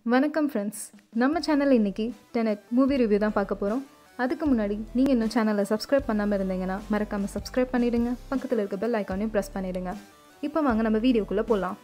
வணக்கம் ஃப்ரெண்ட்ஸ் நம்ம சேனலில் இன்றைக்கி டெனட் மூவி ரிவ்யூ தான் பார்க்க போகிறோம் அதுக்கு முன்னாடி நீங்கள் இன்னும் சேனலை சப்ஸ்கிரைப் பண்ணாமல் இருந்தீங்கன்னா மறக்காமல் சப்ஸ்கிரைப் பண்ணிவிடுங்க பக்கத்தில் இருக்க பெல் ஐக்கானையும் ப்ரெஸ் பண்ணிவிடுங்க இப்போ வாங்க நம்ம வீடியோக்குள்ளே போகலாம்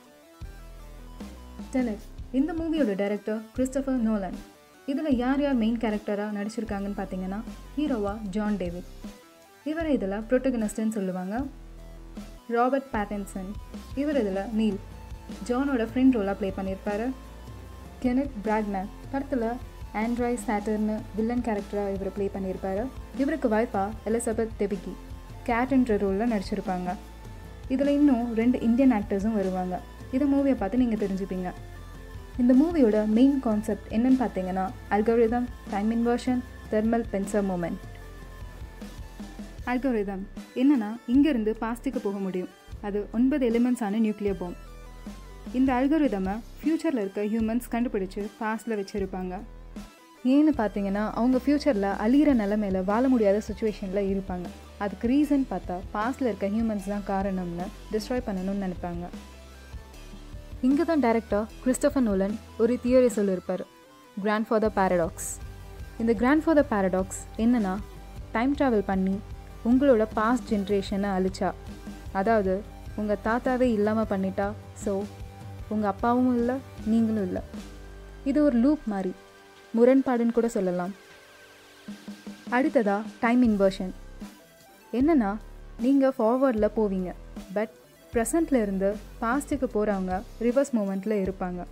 டெனட் இந்த மூவியோட டைரக்டர் கிறிஸ்டபர் நோலன் இதில் யார் யார் மெயின் கேரக்டராக நடிச்சிருக்காங்கன்னு பார்த்தீங்கன்னா ஹீரோவா ஜான் டேவிட் இவரை இதில் ப்ரொட்டகனிஸ்ட்னு சொல்லுவாங்க ராபர்ட் பேட்டன்சன் இவர் இதில் நீல் ஜானோட ஃப்ரெண்ட் ரோலாக ப்ளே பண்ணியிருப்பாரு கெனட் பிராக்னர் படத்தில் ஆண்ட்ராய் சாட்டர்னு வில்லன் கேரக்டராக இவர் ப்ளே பண்ணியிருப்பாரு இவருக்கு வாய்ப்பா எலிசபெத் தெபிகி கேட்ன்ற ரோலில் நடிச்சிருப்பாங்க இதில் இன்னும் ரெண்டு இந்தியன் ஆக்டர்ஸும் வருவாங்க இந்த மூவியை பார்த்து நீங்கள் தெரிஞ்சுப்பீங்க இந்த மூவியோட மெயின் கான்செப்ட் என்னன்னு பார்த்தீங்கன்னா algorithm time inversion thermal pincer movement algorithm என்னன்னா இங்கேருந்து பாஸ்ட்டுக்கு போக முடியும் அது ஒன்பது எலிமெண்ட்ஸான நியூக்ளியர் பாம் இந்த அல்கோரிதமை ஃப்யூச்சரில் இருக்க ஹியூமன்ஸ் கண்டுபிடிச்சு பாஸ்டில் வச்சுருப்பாங்க ஏன்னு பார்த்தீங்கன்னா அவங்க ஃப்யூச்சரில் அழிகிற நிலமையில வாழ முடியாத சுச்சுவேஷனில் இருப்பாங்க அதுக்கு ரீசன் பார்த்தா பாஸ்டில் இருக்க ஹியூமன்ஸ் தான் காரணம்னு டிஸ்ட்ராய் பண்ணணும்னு நினைப்பாங்க இங்கே தான் டேரக்டர் கிறிஸ்டபர் நோலன் ஒரு தியரி சொல்லியிருப்பார் கிராண்ட் ஃபாதர் பேரடாக்ஸ் இந்த கிராண்ட் ஃபாதர் பேரடாக்ஸ் என்னன்னா டைம் ட்ராவல் பண்ணி உங்களோட பாஸ்ட் ஜென்ரேஷனை அழிச்சா அதாவது உங்கள் தாத்தாவே இல்லாமல் பண்ணிட்டா ஸோ உங்கள் அப்பாவும் இல்லை நீங்களும் இல்லை இது ஒரு லூப் மாதிரி முரண்பாடுன்னு கூட சொல்லலாம் அடுத்ததா டைம் இன்வர்ஷன் என்னன்னா நீங்கள் ஃபார்வர்டில் போவீங்க பட் ப்ரெசண்ட்டில் இருந்து பாஸ்ட்டுக்கு போகிறவங்க ரிவர்ஸ் மூமெண்ட்டில் இருப்பாங்க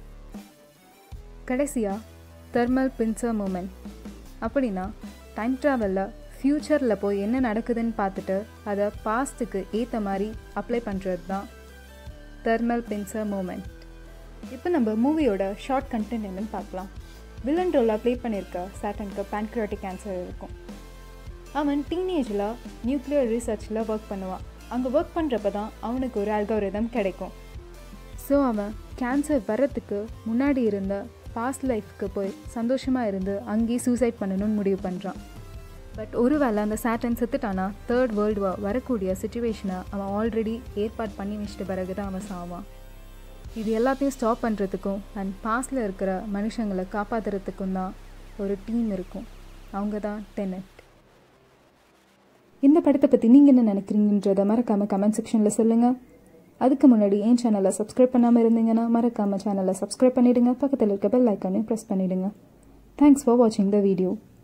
கடைசியாக தெர்மல் பின்சர் மூமெண்ட் அப்படின்னா டைம் ட்ராவலில் ஃப்யூச்சரில் போய் என்ன நடக்குதுன்னு பார்த்துட்டு அதை பாஸ்ட்டுக்கு ஏற்ற மாதிரி அப்ளை பண்ணுறது தான் தெர்மல் பின்சர் மூமெண்ட் இப்போ நம்ம மூவியோட ஷார்ட் கண்டென்ட் என்னன்னு பார்க்கலாம் வில்லன் ரோலாக ப்ளே பண்ணியிருக்க சாட்டனுக்கு பேன்க்ரியாட்டிக் கேன்சர் இருக்கும் அவன் டீனேஜில் நியூக்ளியர் ரிசர்ச்சில் ஒர்க் பண்ணுவான் அங்கே ஒர்க் பண்ணுறப்ப தான் அவனுக்கு ஒரு அல்காரிதம் கிடைக்கும் ஸோ அவன் கேன்சர் வர்றதுக்கு முன்னாடி இருந்த பாஸ்ட் லைஃப்க்கு போய் சந்தோஷமாக இருந்து அங்கேயே சூசைட் பண்ணணும்னு முடிவு பண்ணுறான் பட் ஒருவேளை அந்த சேட்டன் செத்துட்டானா தேர்ட் வேர்ல்டு வார் வரக்கூடிய சுச்சுவேஷனை அவன் ஆல்ரெடி ஏற்பாடு பண்ணி வச்சிட்ட பிறகு தான் அவன் சாவான் இது எல்லாத்தையும் ஸ்டாப் பண்ணுறதுக்கும் அண்ட் பாஸ்டில் இருக்கிற மனுஷங்களை காப்பாற்றுறதுக்கும் தான் ஒரு டீம் இருக்கும் அவங்க தான் டெனட் இந்த படத்தை பற்றி நீங்கள் என்ன நினைக்கிறீங்கன்றதை மறக்காமல் கமெண்ட் செக்ஷனில் சொல்லுங்கள் அதுக்கு முன்னாடி என் சேனலை சப்ஸ்கிரைப் பண்ணாமல் இருந்தீங்கன்னா மறக்காமல் சேனலை சப்ஸ்கிரைப் பண்ணிவிடுங்க பக்கத்தில் இருக்க பெல் ஐக்கானையும் ப்ரெஸ் பண்ணிவிடுங்க தேங்க்ஸ் ஃபார் வாட்சிங் த வீடியோ